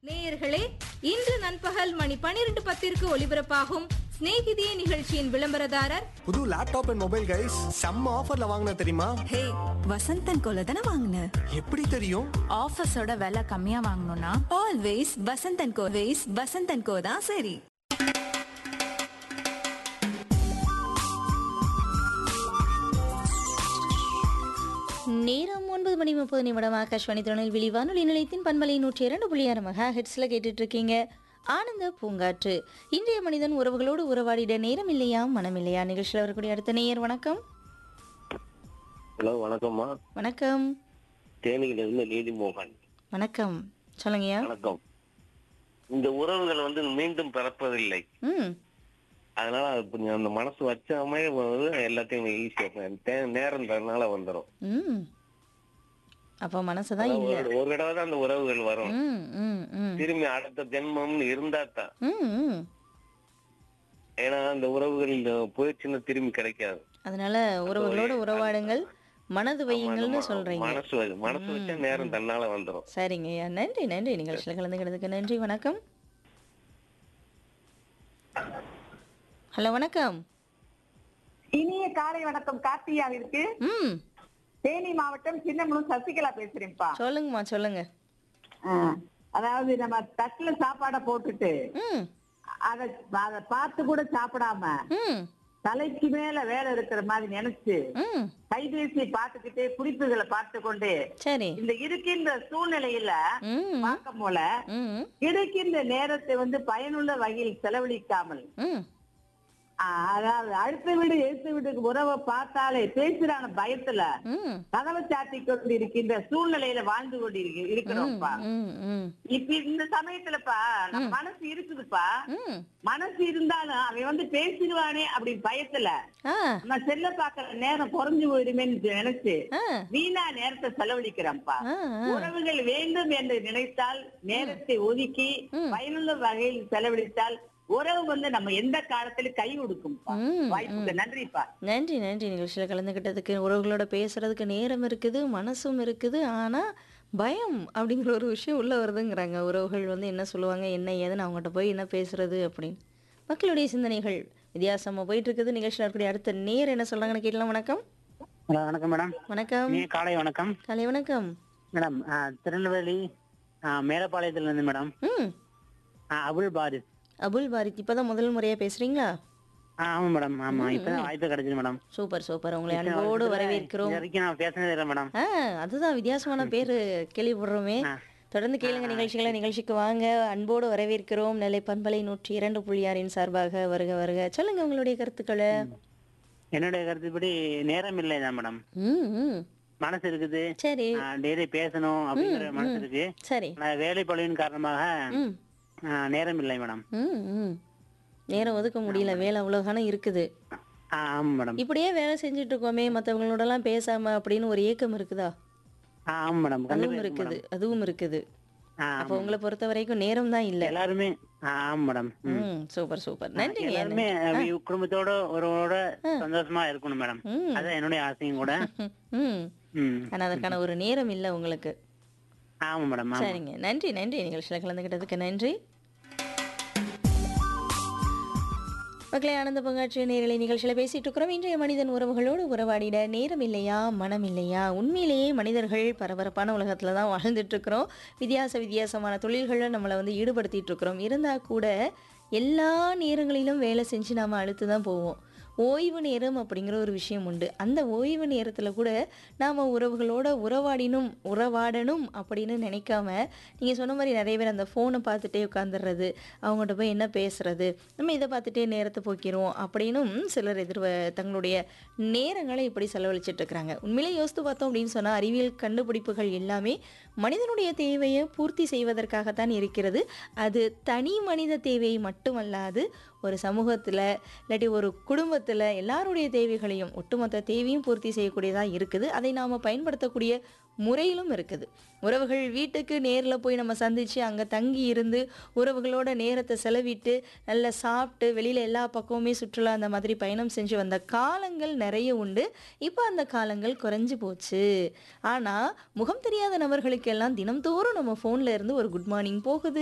நேயர்களே இன்று நண்பகல் மணி பனிரெண்டு பத்திற்கு ஒலிபரப்பாகும் சிநேகிதியே நிகழ்ச்சியின் விளம்பரதாரர் புது லேப்டாப் அண்ட் மொபைல் கைஸ் செம்ம ஆஃபர்ல வாங்கின தெரியுமா ஹே வசந்தன் கோல தானே வாங்கின எப்படி தெரியும் ஆஃபீஸோட விலை கம்மியா வாங்கணும்னா always Vasanthan co ways Vasanthan co தான் சரி நேரம் ஒன்பது மணி முப்பது நிமிடம் ஆகாஷ்வாணி திருநெல்வேலி வானொலி நிலையத்தின் பண்பலை நூற்றி இரண்டு புள்ளி ஆறு மெகா ஹெட்ஸில் கேட்டுட்டு இருக்கீங்க ஆனந்த பூங்காற்று இன்றைய மனிதன் உறவுகளோடு உறவாடிட நேரம் இல்லையா மனம் இல்லையா நிகழ்ச்சியில் வரக்கூடிய அடுத்த நேயர் வணக்கம் ஹலோ வணக்கம்மா வணக்கம் தேனியிலிருந்து நீதிமோகன் வணக்கம் சொல்லுங்கய்யா வணக்கம் இந்த உறவுகள் வந்து மீண்டும் பிறப்பதில்லை ம் அதனால அது கொஞ்சம் அந்த மனசு வச்சாமே வந்து எல்லாத்தையும் ஈஸியா நேரம் தரனால வந்துடும் ம் அப்போ மனசு தான் இல்லை ஒரு ஒரு தடவை தான் அந்த உறவுகள் வரும் ம் ம் ம் திரும்பி அடுத்த ஜென்மம்னு இருந்தா தான் ம் ம் ஏன்னா அந்த உறவுகள் போயிடுச்சுன்னா திரும்பி கிடைக்காது அதனால உறவுகளோடு உறவாடுங்கள் மனது வையுங்கள்னு ஆமா, சொல்றீங்க மனசு வ- மனசு வச்சா நேரம் தன்னால வந்துடும் சரிங்க ஐயா நன்றி நன்றி நிகழ்ச்சியில் கலந்துக்கிறதுக்கு நன்றி வணக்கம் ஹலோ வணக்கம் இனிய காலை வணக்கம் கார்த்தியாவிற்கு ம் தேனி மாவட்டம் சின்னமனூர் சசிகலா பேசுறேன்ப்பா சொல்லுங்கம்மா சொல்லுங்க ஆ, அதாவது நம்ம தட்டுல சாப்பாடை போட்டுட்டு ம் அத அத பார்த்து கூட சாப்பிடாம ம் தலைக்கு மேல வேலை இருக்கிற மாதிரி நினைச்சு ம் கைபேசி பார்த்துக்கிட்டே குறிப்புகளை பார்த்து கொண்டு சரி இந்த இருக்கின்ற சூழ்நிலையில ம் பார்க்கும் போல ம் கிடைக்கின்ற நேரத்தை வந்து பயனுள்ள வகையில் செலவழிக்காமல் ம் ஆ, அதாவது அடுத்த வீடு எழுத்து வீட்டுக்கு உறவை பார்த்தாலே பேசுறான பயத்துல ம் கதவை சாத்தி கொண்டு இருக்கின்ற சூழ்நிலையில வாழ்ந்து கொண்டு இருக்கு- இருக்கிறோம்ப்பா ம் ம் இப்ப இந்த சமயத்துலப்பா நம்ம மனசு இருக்குதுப்பா ம் மனசு இருந்தாலும் அவன் வந்து பேசிடுவானே அப்படி பயத்துல ஆ நம்ம செல்ல பாக்குற நேரம் குறைஞ்சு போயிடுமேன்னு நினைச்சு ஆ வீணா நேரத்தை செலவழிக்கிறோம்ப்பா ஆ ஆ. உறவுகள் வேண்டும் என்று நினைத்தால் நேரத்தை ஒதுக்கி ம். பயனுள்ள வகையில் செலவழித்தால் உறவு வந்து நம்ம எந்த காலத்திலும் கை கொடுக்கும்ப்பா ம், வாய்ப்புக்கு நன்றிப்பா நன்றி நன்றி நிகழ்ச்சியில் கலந்துக்கிட்டதுக்கு உறவுகளோட பேசுறதுக்கு நேரம் இருக்குது மனசும் இருக்குது ஆனால் பயம் அப்படிங்கிற ஒரு விஷயம் உள்ளே வருதுங்கிறாங்க உறவுகள் வந்து என்ன சொல்லுவாங்க என்ன ஏதுன்னு அவங்ககிட்ட போய் என்ன பேசுறது அப்படின்னு மக்களுடைய சிந்தனைகள் வித்தியாசமாக போயிட்டு இருக்குது நிகழ்ச்சியில் இருக்கக்கூடிய அடுத்த நேர் என்ன சொல்றாங்கன்னு கேட்கலாம் வணக்கம் ஹலோ வணக்கம் மேடம் வணக்கம் நீ காலை வணக்கம் காலை வணக்கம் மேடம் ஆ, திருநெல்வேலி ஆ, மேலப்பாளையத்துல இருந்து மேடம் ம் ஆ, அபுல் பாரிஸ் அபுல் பாரித் இப்போதான் முதல் முறையாக பேசுறீங்களா ஆ, ஆமா மேடம் ஆமா இப்பதான் வாய்ப்பு கிடைச்சது மேடம் சூப்பர் சூப்பர் உங்களை இத்தனை அன்போடு வருஷத்துல வரவேற்கிறோம் இது வரைக்கும் நான் பேசினதே இல்லை மேடம் ஆ அதுதான் வித்தியாசமான பேர் கேள்விப்படுறோமே ஆ. தொடர்ந்து கேளுங்க நிகழ்ச்சிகளை நிகழ்ச்சிக்கு வாங்க அன்போடு வரவேற்கிறோம் நெல்லை பண்பலை நூற்றி இரண்டு புள்ளியாரின் சார்பாக வருக வருக சொல்லுங்க உங்களுடைய கருத்துக்களை என்னுடைய கருத்துப்படி நேரம் இல்லை தான் மேடம் ம் ம் மனசு இருக்குது சரி டெய்லி பேசணும் அப்படிங்கிற மனசு இருக்கு சரி ஆனா வேலை பழுவின் காரணமாக ம் ஆ, நேரம் இல்லை மேடம் ம் ம் நேரம் ஒதுக்க முடியல வேலை அவ்வளோதானே இருக்குது ஆ, ஆமா மேடம் இப்படியே வேலை செஞ்சுட்டு இருக்கோமே மற்றவங்களோடலாம் பேசாம அப்படின்னு ஒரு ஏக்கம் இருக்குதா ஆ, ஆமா மேடம் அதுவும் கண்டிப்பா இருக்கு இருக்குது மேடம். அதுவும் இருக்குது ஆ, அப்போ ஆமா. உங்களை பொறுத்த வரைக்கும் நேரம் தான் இல்லை எல்லாருமே ஆ, ஆமா மேடம் ம். ம் சூப்பர் சூப்பர் நன்றிங்க எல்லாருமே நன்றி. அஹ், குடும்பத்தோட ஒருவரோட சந்தோஷமா இருக்கணும் மேடம் ம். அதான் என்னுடைய ஆசையும் கூட ம் ம். ஆனா அதற்கான ஒரு நேரம் இல்லை உங்களுக்கு ஆமா மேடம் ஆமா சரிங்க நன்றி நன்றி நிகழ்ச்சியில் கலந்துக்கிட்டதுக்கு நன்றி மக்களை ஆனந்த பங்காற்றிய நேரலை நிகழ்ச்சியில் பேசிட்டு இருக்கிறோம் இன்றைய மனிதன் உறவுகளோடு உறவாடிட நேரம் இல்லையா மனம் இல்லையா உண்மையிலேயே மனிதர்கள் பரபரப்பான உலகத்தில் தான் வாழ்ந்துட்டு இருக்கிறோம் வித்தியாச வித்தியாசமான தொழில்களில் நம்மளை வந்து ஈடுபடுத்திட்டு இருக்கிறோம் இருந்தால் கூட எல்லா நேரங்களிலும் வேலை செஞ்சு நாம் அழுத்து தான் போவோம் ஓய்வு நேரம் அப்படிங்கிற ஒரு விஷயம் உண்டு அந்த ஓய்வு நேரத்தில் கூட நாம் உறவுகளோட உறவாடினும் உறவாடணும் அப்படின்னு நினைக்காம நீங்கள் சொன்ன மாதிரி நிறைய பேர் அந்த ஃபோனை பார்த்துட்டே உட்காந்துடுறது அவங்ககிட்ட போய் என்ன பேசுறது நம்ம இதை பார்த்துட்டே நேரத்தை போக்கிடுவோம் அப்படின்னும் சிலர் எதிர்வ தங்களுடைய நேரங்களை இப்படி செலவழிச்சிட்டு இருக்கிறாங்க உண்மையிலே யோசித்து பார்த்தோம் அப்படின்னு சொன்னால் அறிவியல் கண்டுபிடிப்புகள் எல்லாமே மனிதனுடைய தேவையை பூர்த்தி செய்வதற்காகத்தான் இருக்கிறது அது தனி மனித தேவையை மட்டுமல்லாது ஒரு சமூகத்தில் இல்லாட்டி ஒரு குடும்பத்தில் எல்லாருடைய தேவைகளையும் ஒட்டுமொத்த தேவையும் பூர்த்தி செய்யக்கூடியதாக இருக்குது அதை நாம் பயன்படுத்தக்கூடிய முறையிலும் இருக்குது உறவுகள் வீட்டுக்கு நேரில் போய் நம்ம சந்தித்து அங்கே தங்கி இருந்து உறவுகளோட நேரத்தை செலவிட்டு நல்லா சாப்பிட்டு வெளியில் எல்லா பக்கமுமே சுற்றுலா அந்த மாதிரி பயணம் செஞ்சு வந்த காலங்கள் நிறைய உண்டு இப்போ அந்த காலங்கள் குறைஞ்சு போச்சு ஆனால் முகம் தெரியாத நபர்களுக்கெல்லாம் தினம்தோறும் நம்ம ஃபோனில் இருந்து ஒரு குட் மார்னிங் போகுது